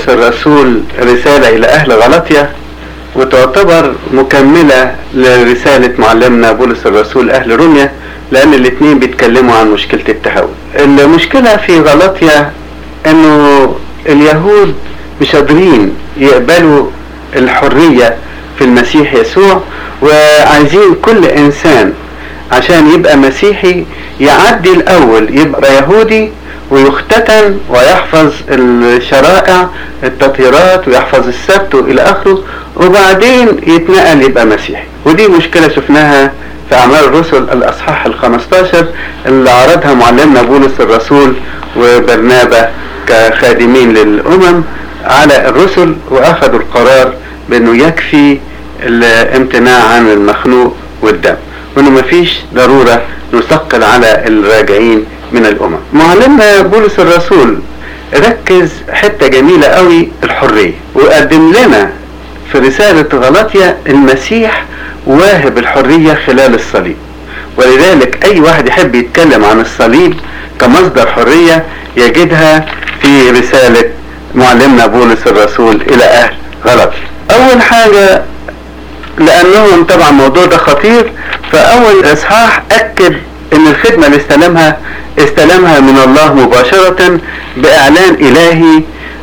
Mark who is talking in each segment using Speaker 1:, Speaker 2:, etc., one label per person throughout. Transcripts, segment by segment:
Speaker 1: بولس الرسول رسالة إلى أهل غلطية وتعتبر مكملة لرسالة معلمنا بولس الرسول أهل روميا لأن الاتنين بيتكلموا عن مشكلة التهاون المشكلة في غلطية أنه اليهود مش قادرين يقبلوا الحرية في المسيح يسوع وعايزين كل إنسان عشان يبقى مسيحي يعدي الأول يبقى يهودي ويختتن ويحفظ الشرائع التطهيرات ويحفظ السبت والى اخره وبعدين يتنقل يبقى مسيحي ودي مشكله شفناها في اعمال الرسل الاصحاح ال 15 اللي عرضها معلمنا بولس الرسول وبرنابا كخادمين للامم على الرسل واخذوا القرار بانه يكفي الامتناع عن المخنوق والدم وانه مفيش ضروره نثقل على الراجعين من الامم معلمنا بولس الرسول ركز حتة جميلة قوي الحرية وقدم لنا في رسالة غلطية المسيح واهب الحرية خلال الصليب ولذلك اي واحد يحب يتكلم عن الصليب كمصدر حرية يجدها في رسالة معلمنا بولس الرسول الى اهل غلطية اول حاجة لانهم طبعا الموضوع ده خطير فاول اصحاح اكد ان الخدمة اللي استلمها استلمها من الله مباشرة باعلان الهي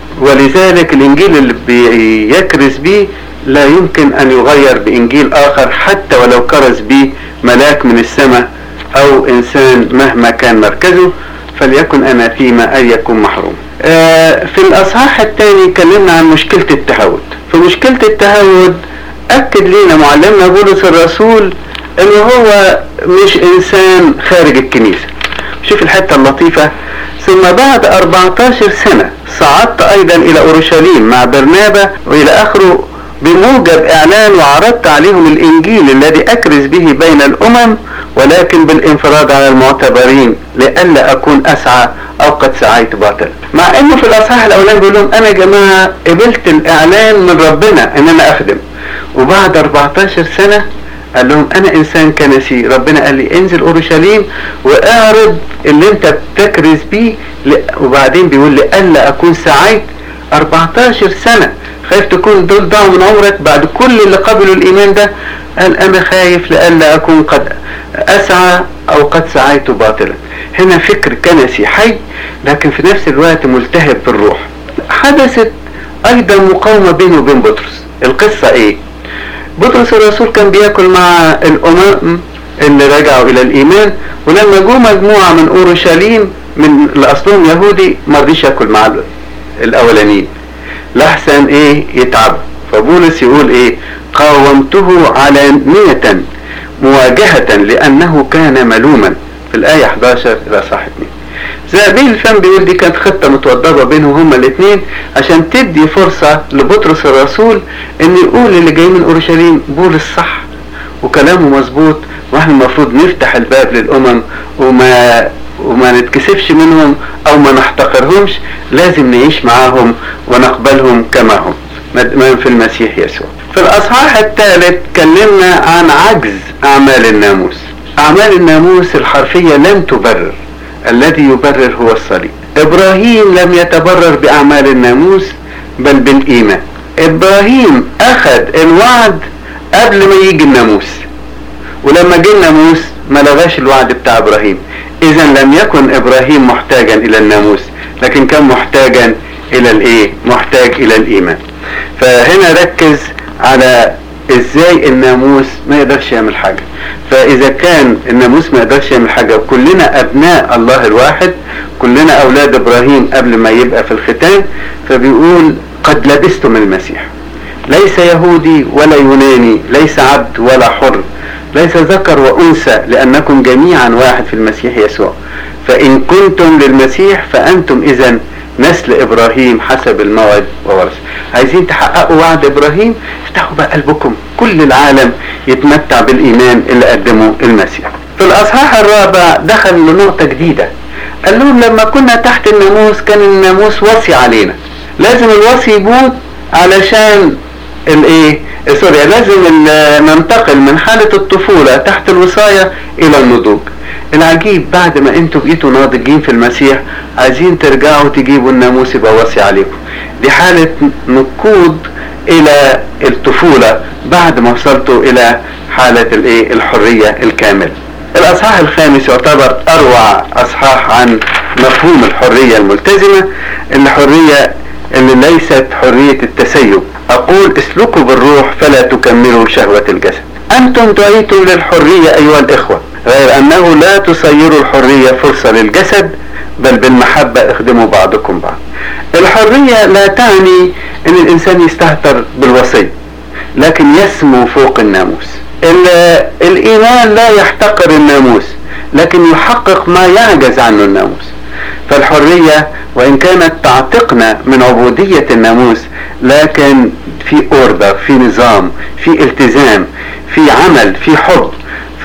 Speaker 1: ولذلك الانجيل اللي بيكرز به لا يمكن ان يغير بانجيل اخر حتى ولو كرز به ملاك من السماء او انسان مهما كان مركزه فليكن اناثيما ان يكون محروم آه في الاصحاح الثاني اتكلمنا عن مشكلة التهود في مشكلة التهود اكد لنا معلمنا بولس الرسول انه هو مش انسان خارج الكنيسة شوف الحتة اللطيفة ثم بعد 14 سنة صعدت ايضا الى اورشليم مع برنابا والى اخره بموجب اعلان وعرضت عليهم الانجيل الذي اكرز به بين الامم ولكن بالانفراد على المعتبرين لئلا اكون اسعى او قد سعيت باطلا مع انه في الاصحاح الاولاني بيقول لهم انا يا جماعه قبلت الاعلان من ربنا ان انا اخدم وبعد 14 سنه قال لهم انا انسان كنسي ربنا قال لي انزل اورشليم واعرض اللي انت بتكرز بيه وبعدين بيقول لي الا اكون سعيت 14 سنه خايف تكون دول ضاعوا من عمرك بعد كل اللي قبلوا الايمان ده قال انا خايف لئلا اكون قد اسعى او قد سعيت باطلا هنا فكر كنسي حي لكن في نفس الوقت ملتهب بالروح حدثت ايضا مقاومه بينه وبين بطرس القصه ايه بطرس الرسول كان بياكل مع الامم اللي رجعوا الى الايمان ولما جو مجموعه من اورشليم من اللي اصلهم يهودي ما رضيش ياكل مع الاولانيين لحسن ايه يتعب فبولس يقول ايه قاومته علانية مواجهة لأنه كان ملوما في الآية 11 إلى صح 2 زابيل الفم بيقول دي كانت خطة متوضبة بينهم هما الاثنين عشان تدي فرصة لبطرس الرسول ان يقول اللي جاي من اورشليم بولس صح وكلامه مظبوط واحنا المفروض نفتح الباب للامم وما وما نتكسفش منهم او ما نحتقرهمش لازم نعيش معاهم ونقبلهم كما هم في المسيح يسوع في الاصحاح الثالث اتكلمنا عن عجز اعمال الناموس اعمال الناموس الحرفية لم تبرر الذي يبرر هو الصليب ابراهيم لم يتبرر باعمال الناموس بل بالايمان ابراهيم اخذ الوعد قبل ما يجي الناموس ولما جه الناموس ما لغاش الوعد بتاع ابراهيم اذا لم يكن ابراهيم محتاجا الى الناموس لكن كان محتاجا الى الايه محتاج الى الايمان فهنا ركز على ازاي الناموس ما يقدرش يعمل حاجه فاذا كان الناموس ما يقدرش يعمل حاجه وكلنا ابناء الله الواحد كلنا اولاد ابراهيم قبل ما يبقى في الختان فبيقول قد لبستم المسيح ليس يهودي ولا يوناني ليس عبد ولا حر ليس ذكر وانثى لانكم جميعا واحد في المسيح يسوع فان كنتم للمسيح فانتم اذا نسل ابراهيم حسب الموعد وورث عايزين تحققوا وعد ابراهيم افتحوا بقى قلبكم كل العالم يتمتع بالايمان اللي قدمه المسيح في الاصحاح الرابع دخل لنقطه جديده قال لهم لما كنا تحت الناموس كان الناموس وصي علينا لازم الوصي يموت علشان الايه سوري لازم ننتقل من حالة الطفولة تحت الوصاية الى النضوج العجيب بعد ما انتوا بقيتوا ناضجين في المسيح عايزين ترجعوا تجيبوا الناموس يبقى وصي عليكم دي حالة نقود الى الطفولة بعد ما وصلتوا الى حالة الايه الحرية الكاملة الاصحاح الخامس يعتبر اروع اصحاح عن مفهوم الحرية الملتزمة الحرية اللي ليست حرية التسيب اقول اسلكوا بالروح فلا تكملوا شهوة الجسد انتم دعيتم للحرية ايها الاخوة غير انه لا تصيروا الحرية فرصة للجسد بل بالمحبة اخدموا بعضكم بعض الحرية لا تعني ان الانسان يستهتر بالوصي لكن يسمو فوق الناموس الايمان لا يحتقر الناموس لكن يحقق ما يعجز عنه الناموس فالحرية وإن كانت تعتقنا من عبودية الناموس لكن في اوردر في نظام في التزام في عمل في حب ف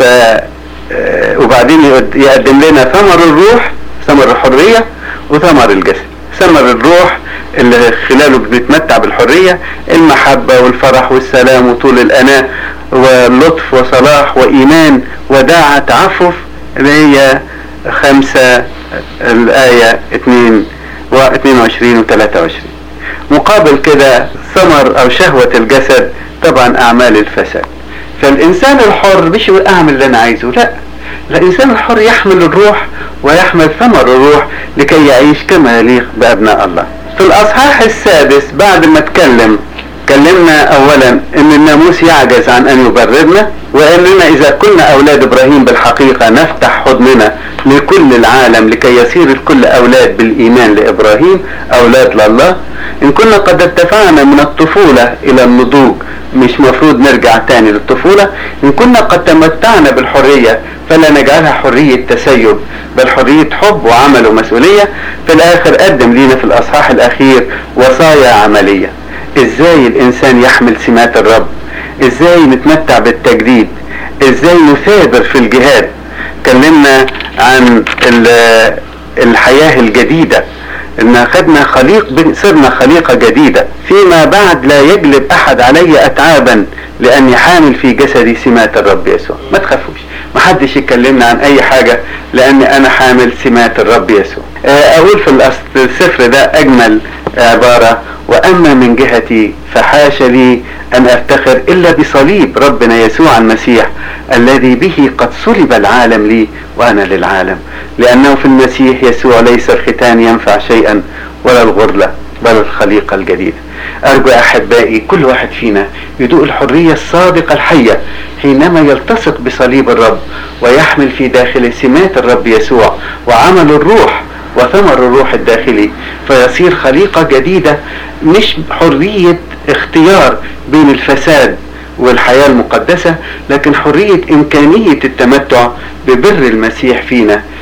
Speaker 1: وبعدين يقدم لنا ثمر الروح ثمر الحرية وثمر الجسد ثمر الروح اللي خلاله بنتمتع بالحرية المحبة والفرح والسلام وطول الأناة ولطف وصلاح وإيمان وداعة تعفف اللي هي خمسة الآية 2 و 22 و 23 مقابل كده ثمر أو شهوة الجسد طبعا أعمال الفساد فالإنسان الحر مش أعمل اللي أنا عايزه لا الإنسان الحر يحمل الروح ويحمل ثمر الروح لكي يعيش كما يليق بأبناء الله في الأصحاح السادس بعد ما اتكلم كلمنا اولا ان الناموس يعجز عن ان يبررنا واننا اذا كنا اولاد ابراهيم بالحقيقة نفتح حضننا لكل العالم لكي يصير الكل اولاد بالايمان لابراهيم اولاد لله ان كنا قد ارتفعنا من الطفولة الى النضوج مش مفروض نرجع تاني للطفولة ان كنا قد تمتعنا بالحرية فلا نجعلها حرية تسيب بل حرية حب وعمل ومسؤولية في الاخر قدم لينا في الاصحاح الاخير وصايا عملية ازاي الانسان يحمل سمات الرب ازاي نتمتع بالتجديد ازاي نثابر في الجهاد كلمنا عن الحياة الجديدة ان خدنا خليق صرنا خليقة جديدة فيما بعد لا يجلب احد علي اتعابا لاني حامل في جسدي سمات الرب يسوع ما تخافوش ما حدش يكلمنا عن اي حاجة لاني انا حامل سمات الرب يسوع اقول في السفر ده اجمل عبارة واما من جهتي فحاش لي ان افتخر الا بصليب ربنا يسوع المسيح الذي به قد صلب العالم لي وانا للعالم لانه في المسيح يسوع ليس الختان ينفع شيئا ولا الغرلة بل الخليقة الجديدة ارجو يا احبائي كل واحد فينا يدوق الحرية الصادقة الحية حينما يلتصق بصليب الرب ويحمل في داخله سمات الرب يسوع وعمل الروح وثمر الروح الداخلي فيصير خليقة جديدة مش حرية اختيار بين الفساد والحياة المقدسة لكن حرية إمكانية التمتع ببر المسيح فينا